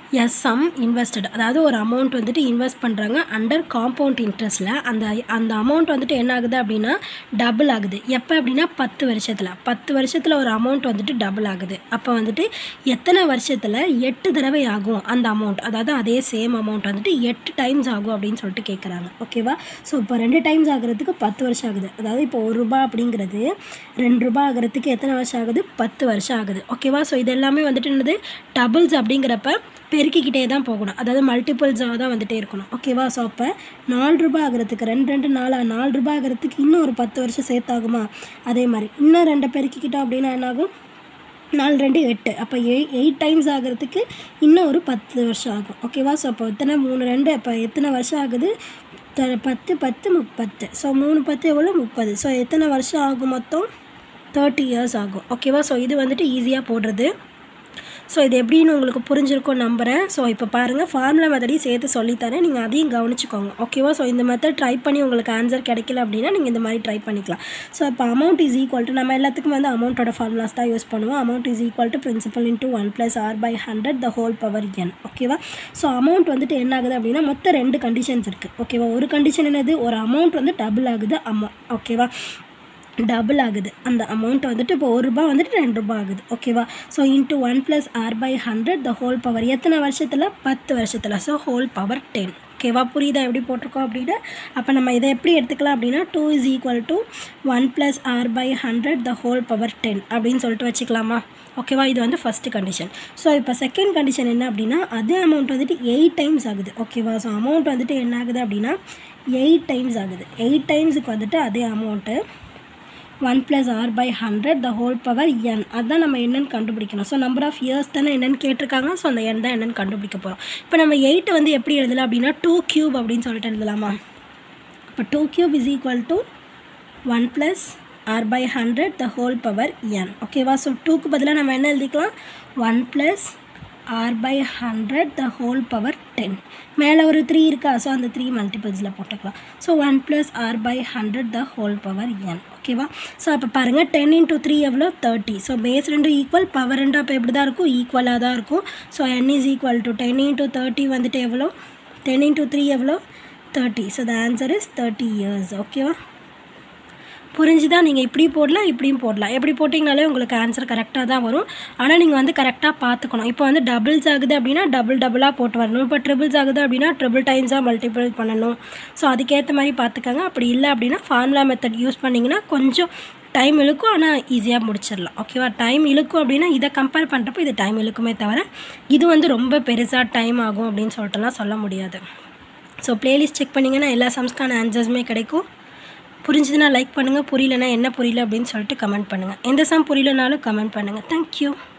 yes some invested அதாவது ஒரு amount வந்துட்டு இன்வெஸ்ட் பண்ணுறாங்க அண்டர் காம்பவுண்ட் இன்ட்ரெஸ்ட்டில் அந்த அந்த அமௌண்ட் வந்துட்டு என்ன ஆகுது அப்படின்னா டபுள் ஆகுது எப்போ அப்படின்னா பத்து வருஷத்தில் பத்து வருஷத்தில் ஒரு அமௌண்ட் வந்துட்டு டபுள் ஆகுது அப்போ வந்துட்டு எத்தனை வருஷத்தில் எட்டு தடவை ஆகும் அந்த அமௌண்ட் அதாவது அதே சேம் அமௌண்ட் வந்துட்டு எட்டு டைம்ஸ் ஆகும் அப்படின்னு சொல்லிட்டு கேட்குறாங்க ஓகேவா ஸோ இப்போ ரெண்டு டைம்ஸ் ஆகுறதுக்கு பத்து வருஷம் ஆகுது அதாவது இப்போ ஒரு ரூபா அப்படிங்கிறது ரெண்டு ரூபா ஆகுறதுக்கு எத்தனை வருஷம் ஆகுது பத்து வருஷம் ஆகுது ஓகேவா ஸோ இது எல்லாமே வந்துட்டு என்னது டபுள்ஸ் அப்படிங்கிறப்ப பெருக்கிக்கிட்டே தான் போகணும் அதாவது மல்டிபிள்ஸாக தான் வந்துட்டே இருக்கணும் ஓகேவா ஸோ அப்போ நாலு ரூபாய் ஆகிறதுக்கு ரெண்டு ரெண்டு நாலா நாலு ரூபாய் ஆகிறதுக்கு இன்னும் ஒரு பத்து வருஷம் சேர்த்தாகுமா அதே மாதிரி இன்னும் ரெண்டை பெருக்கிக்கிட்டோம் அப்படின்னா என்னாகும் நாலு ரெண்டு எட்டு அப்போ எய் எயிட் டைம்ஸ் ஆகிறதுக்கு இன்னும் ஒரு பத்து வருஷம் ஆகும் ஓகேவா ஸோ அப்போ எத்தனை மூணு ரெண்டு அப்போ எத்தனை வருஷம் ஆகுது த- பத்து பத்து முப்பத்து ஸோ மூணு பத்து எவ்வளோ முப்பது ஸோ எத்தனை வருஷம் ஆகும் மொத்தம் தேர்ட்டி இயர்ஸ் ஆகும் ஓகேவா ஸோ இது வந்துட்டு ஈஸியாக போடுறது ஸோ இது எப்படின்னு உங்களுக்கு புரிஞ்சிருக்கும் நம்புகிறேன் ஸோ இப்போ பாருங்கள் ஃபார்முலா மெத்தடையும் சேர்த்து சொல்லித்தரேன் நீங்கள் அதையும் கவனிச்சுக்கோங்க ஓகேவா ஸோ இந்த மெத்தட் ட்ரை பண்ணி உங்களுக்கு ஆன்சர் கிடைக்கல அப்படின்னா நீங்கள் இந்த மாதிரி ட்ரை பண்ணிக்கலாம் ஸோ இப்போ அமௌண்ட் இஸ் ஈக்குவல் டு நம்ம எல்லாத்துக்கும் வந்து அமௌண்ட்டோட ஃபார்முலாஸ் தான் யூஸ் பண்ணுவோம் amount is equal to principal into one plus R by hundred the whole power N ஓகேவா ஸோ அமௌண்ட் வந்துட்டு என்ன ஆகுது அப்படின்னா மொத்தம் ரெண்டு கண்டிஷன்ஸ் இருக்குது ஓகேவா ஒரு கண்டிஷன் என்னது ஒரு அமௌண்ட் வந்து டபுள் ஆகுது அமௌ ஓகேவா டபுள் ஆகுது அந்த அமௌண்ட் வந்துட்டு இப்போ ஒரு ரூபாய் வந்துட்டு ரெண்டு ரூபாய் ஆகுது ஓகேவா so into one plus R by hundred the whole power எத்தனை வருஷத்தில் பத்து வருஷத்தில் ஸோ ஹோல் பவர் டென் ஓகேவா புரியுதா எப்படி போட்டிருக்கோம் அப்படின்னா அப்போ நம்ம இதை எப்படி எடுத்துக்கலாம் அப்படின்னா two is equal to one plus R by hundred the whole power ten அப்படின்னு சொல்லிட்டு வச்சுக்கலாமா ஓகேவா இது வந்து ஃபஸ்ட்டு கண்டிஷன் ஸோ இப்போ செகண்ட் கண்டிஷன் என்ன அப்படின்னா அதே அமௌண்ட் வந்துட்டு எயிட் டைம்ஸ் ஆகுது ஓகேவா ஸோ அமௌண்ட் வந்துட்டு என்ன ஆகுது அப்படின்னா எயிட் டைம்ஸ் ஆகுது எயிட் டைம்ஸுக்கு வந்துட்டு அதே amount one plus R by hundred the whole power N அதுதான் நம்ம என்னன்னு கண்டுபிடிக்கணும் ஸோ நம்பர் ஆஃப் இயர்ஸ் தானே என்னன்னு கேட்டிருக்காங்க ஸோ அந்த எண் தான் என்னன்னு கண்டுபிடிக்க போகிறோம் இப்போ நம்ம எயிட்டை வந்து எப்படி எழுதலாம் அப்படின்னா டூ கியூப் அப்படின்னு சொல்லிட்டு எழுதலாமா இப்போ two cube is equal to one plus R by hundred the whole power N ஓகேவா ஸோ டூக்கு பதிலாக நம்ம என்ன எழுதிக்கலாம் one plus R by hundred the whole power ten மேலே ஒரு த்ரீ இருக்கா ஸோ அந்த த்ரீ மல்டிபிள்ஸில் போட்டுக்கலாம் so one plus R by hundred the whole power N ஓகேவா ஸோ அப்போ பாருங்கள் டென் இன்ட்டு த்ரீ எவ்வளோ தேர்ட்டி ஸோ பேஸ் ரெண்டும் ஈக்குவல் பவர் ரெண்டும் அப்போ எப்படி தான் இருக்கும் ஈக்குவலாக தான் இருக்கும் so N is equal to ten into thirty வந்துட்டு எவ்வளோ டென் இன்ட்டு த்ரீ எவ்வளோ thirty so the answer is thirty years ஓகேவா புரிஞ்சுதா நீங்கள் இப்படி போடலாம் இப்படியும் போடலாம் எப்படி போட்டிங்கனாலே உங்களுக்கு ஆன்சர் கரெக்டாக தான் வரும் ஆனால் நீங்கள் வந்து கரெக்டாக பார்த்துக்கணும் இப்போ வந்து டபுள்ஸ் ஆகுது அப்படின்னா டபுள் டபுளாக போட்டு வரணும் இப்போ ட்ரிபிள்ஸ் ஆகுது அப்படின்னா ட்ரிபிள் டைம்ஸாக மல்டிபிள் பண்ணணும் ஸோ அதுக்கேற்ற மாதிரி பார்த்துக்கங்க அப்படி இல்லை அப்படின்னா ஃபார்முலா மெத்தட் யூஸ் பண்ணிங்கன்னா கொஞ்சம் டைம் இழுக்கும் ஆனால் ஈஸியாக முடிச்சிடலாம் ஓகேவா டைம் இழுக்கும் அப்படின்னா இதை கம்பேர் பண்ணுறப்போ இது டைம் இழுக்குமே தவிர இது வந்து ரொம்ப பெருசாக டைம் ஆகும் அப்படின்னு சொல்லிட்டுலாம் சொல்ல முடியாது ஸோ ப்ளேலிஸ்ட் செக் பண்ணிங்கன்னா எல்லா சம்ஸ்க்கான ஆன்சர்ஸுமே கிடைக்கும் புரிஞ்சுதுன்னா லைக் பண்ணுங்கள் புரியலனா என்ன புரியல அப்படின்னு சொல்லிட்டு கமெண்ட் பண்ணுங்கள் எந்த சம் புரியலனாலும் கமெண்ட் பண்ணுங்கள் தேங்க்யூ